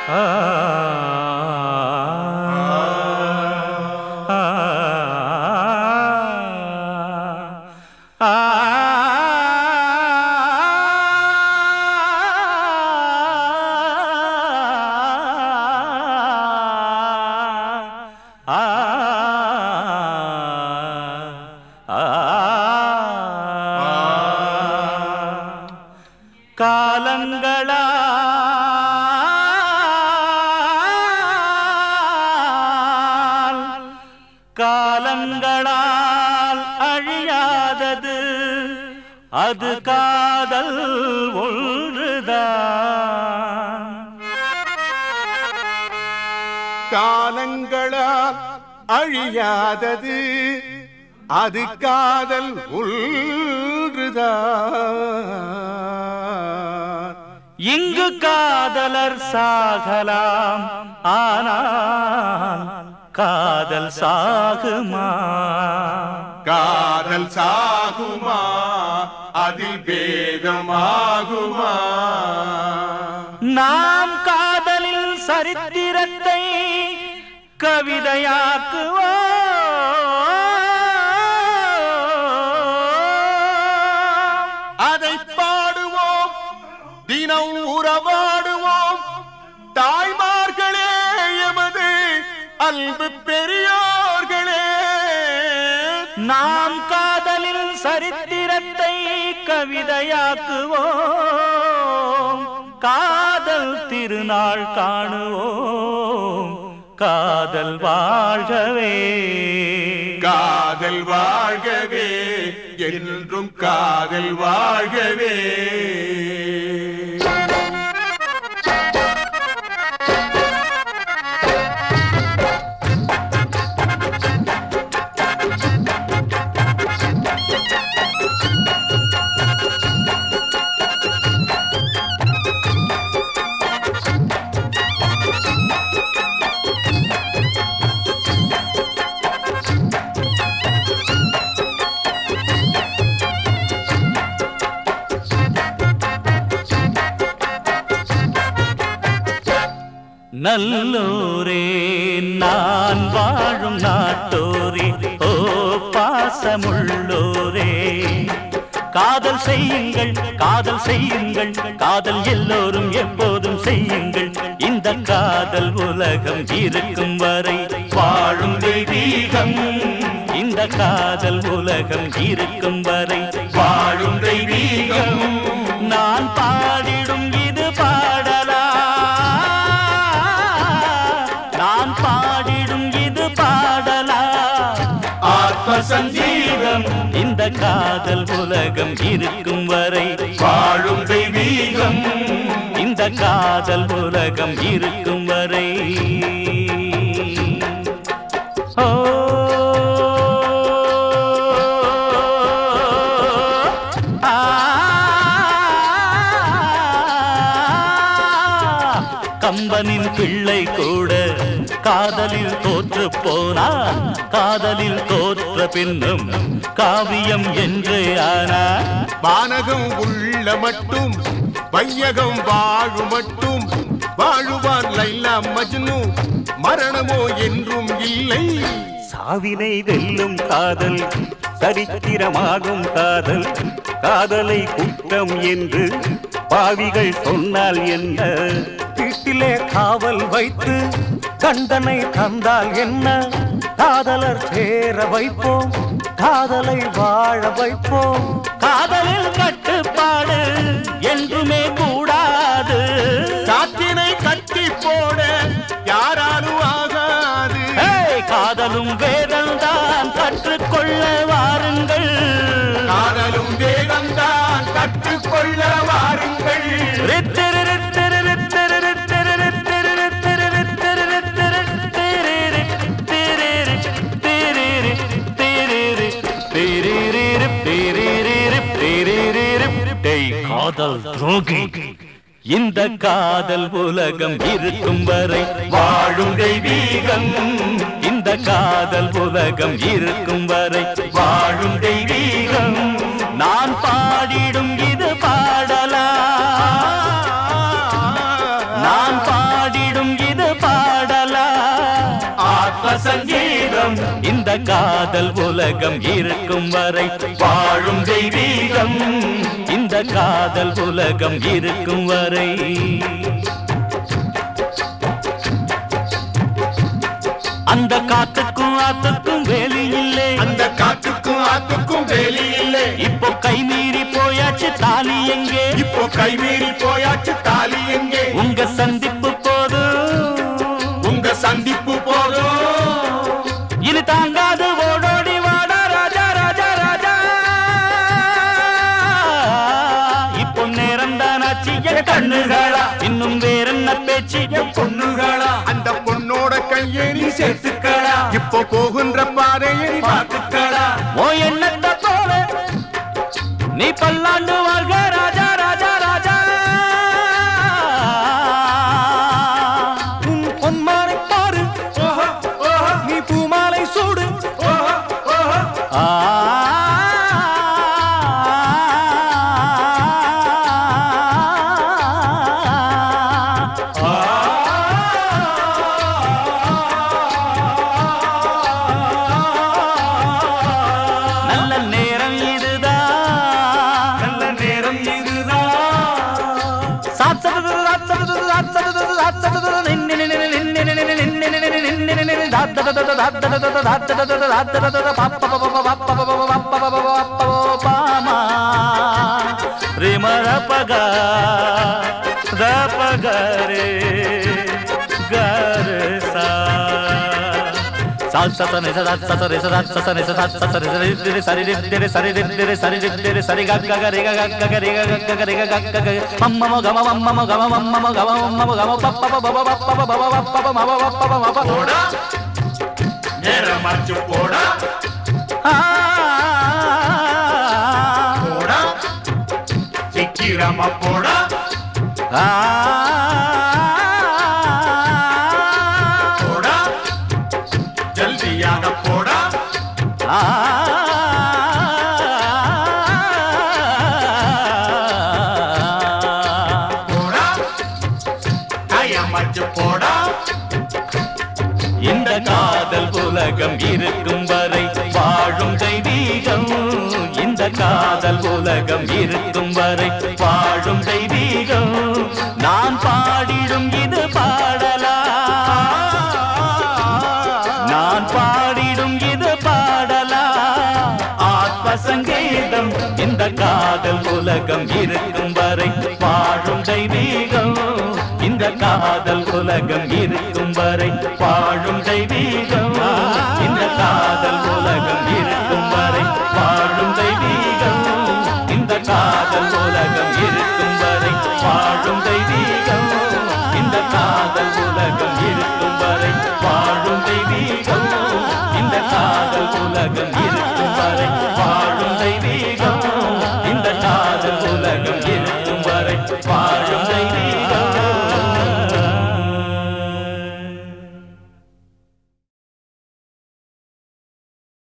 ஆ ஆ ஆ காலங்களா காலங்களால் அழியாதது அது காதல் ஒன்றுதான் காலங்களால் அழியாதது அது காதல் உள்றுதான் இங்கு காதலர் சாகலாம் ஆனால் காதல் சாகுமா காதல் சாகுமா அதில் பேதமாகுமா நாம் காதலில் சரித்திரத்தை கவிதையாக்குவோம் அதை பாடுவோம் தினம் உறவாடுவோம் தாய்மார்களே எமது அன்பு பெரியோர்களே நாம் காதலில் சரித்திரத்தை கவிதையாக்குவோம் காதல் திருநாள் காணுவோம் காதல் வாழ்கவே காதல் வாழ்கவே என்றும் காதல் வாழ்கவே நல்லோரே நான் வாழும் நாட்டோரே ஓ பாசமுள்ளோரே காதல் செய்யுங்கள் காதல் செய்யுங்கள் காதல் எல்லோரும் எப்போதும் செய்யுங்கள் இந்த காதல் உலகம் இருக்கும் வரை வாழும் தெய்வீகம் இந்த காதல் உலகம் இருக்கும் வரை வாழும் தெய்வீகம் நான் பாடிடும் இது பாடலா நான் பாடிடும் இது பாடலா ஆத்ம சஞ்சீவம் இந்த காதல் உலகம் இருக்கும் வரை வாழும் தெய்வீகம் இந்த காதல் உலகம் இருக்கும் வரை ஓ ஆ கம்பனின் பிள்ளை கூட காதலில் தோற்று போனான் காதலில் தோற்ற பின்னும் காவியம் என்று ஆனார் வானகம் உள்ள மட்டும் வையகம் வாழு மட்டும் வாழுவான் லைலா மஜ்னு மரணமோ என்றும் இல்லை சாவினை வெல்லும் காதல் சரித்திரமாகும் காதல் காதலை குற்றம் என்று பாவிகள் சொன்னால் என்ன வீட்டிலே காவல் வைத்து கண்டனை தந்தால் என்ன காதலர் சேர வைப்போம் காதலை வாழ வைப்போம் காதலில் கட்டுப்பாடு என்றுமே கூடாது காற்றினை கட்டி போட யாராலும் ஆகாது ஏய், காதலும் வேதம் தான் கற்றுக்கொள்ள வாருங்கள் காதலும் வேகம்தான் கற்றுக்கொள்ள வாருங்கள் காதல் துரோகி இந்த காதல் உலகம் இருக்கும் வரை வாழும் தெய்வீகம் இந்த காதல் உலகம் இருக்கும் வரை வாழும் தெய்வீகம் நான் பாடிடும் இது பாடலா நான் பாடிடும் காதல் உலகம் இருக்கும் வரை வாழும் தெய்வீகம் இந்த காதல் உலகம் இருக்கும் வரை அந்த காத்துக்கும் ஆத்துக்கும் வேலி இல்லை அந்த காத்துக்கும் ஆத்துக்கும் வேலி இல்லை இப்போ கை மீறி போயாச்சு தாலி எங்கே இப்போ கைமீறி போயாச்சு தாலி எங்கே உங்க சந்திப்பு போதும் உங்க சந்திப்பு போதும் இனி தாங்காது ஓடோடி வாடா ராஜா ராஜா ராஜா இப்போ நேரம் தானாச்சு என் கண்ணுகளா இன்னும் வேறென்ன பேச்சு என் பொண்ணுகளா அந்த பொண்ணோட கையை நீ சேர்த்துக்கடா இப்போ போகின்ற பாதையை நீ பார்த்துக்கடா ஓ எண்ணத்தை போல நீ பல்லாண்டு வாழ்க ராஜா ராஜா ராஜா உன் பொன்மாலை பாரு ஓஹோ ஓஹோ நீ பூமாலை சூடு ஓஹோ ஓஹோ ஆ நல்ல நேரம் இதுதான் நல்ல நேரம் இதுதான் ரிமரபக ரபகரே கரசா சால் சசனே சதா சசரே சதா சசனே சதா சசரே சரி திரி சரி திரி சரி திரி சரி திரி சரி க க க ரி க க க ரி க க க ரி க க க க மம்ம ம கம மம்ம ம கம மம்ம ம கம மம்ம ம கம பப்ப ப ப ப ப ப ப ப ப ம ப ப ப ம ப போடா நேரமாச்சு போடா ஆ போடா சீக்கிரமா போடா ஆ போடா ஜல்தியாக போடா ஆ போடா டைமாச்சு போடா இந்த காதல் உலகம் இருக்கும் வரை வாழும் தெய்வீகம் இந்த காதல் உலகம் இருக்கும் வரை வாழும் தெய்வீகம் நான் பாடிடும் இது பாடலா நான் பாடிடும் இது பாடலா ஆத்ம சங்கீதம் இந்த காதல் உலகம் இருக்கும் வரை வாழும் தெய்வீகம் இந்த காதல் உலகம் இருக்கும் வரை வாழும் தெய்வீகம் இந்த காதல் உலகம் இருக்கும் வரை வாழும்